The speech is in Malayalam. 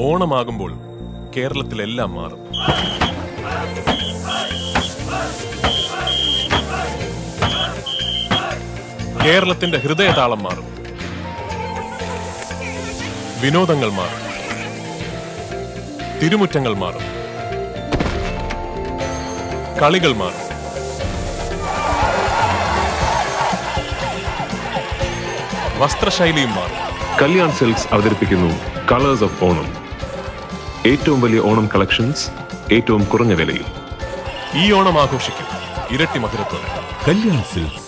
ഓണമാകുമ്പോൾ കേരളത്തിലെല്ലാം മാറും കേരളത്തിന്റെ ഹൃദയതാളം മാറും വിനോദങ്ങൾ മാറും തിരുമുറ്റങ്ങൾ മാറും കളികൾ മാറും വസ്ത്രശൈലിയും മാറും കല്യാൺ സിൽക്സ് അവതരിപ്പിക്കുന്നു കളേഴ്സ് ഓഫ് ഓണം ഏറ്റവും വലിയ ഓണം കളക്ഷൻസ് ഏറ്റവും കുറഞ്ഞ വിലയിൽ ഈ ഓണം ആഘോഷിക്കും ഇരട്ടി മധുരത്തോടെ കല്യാൺ സിൽക്സ്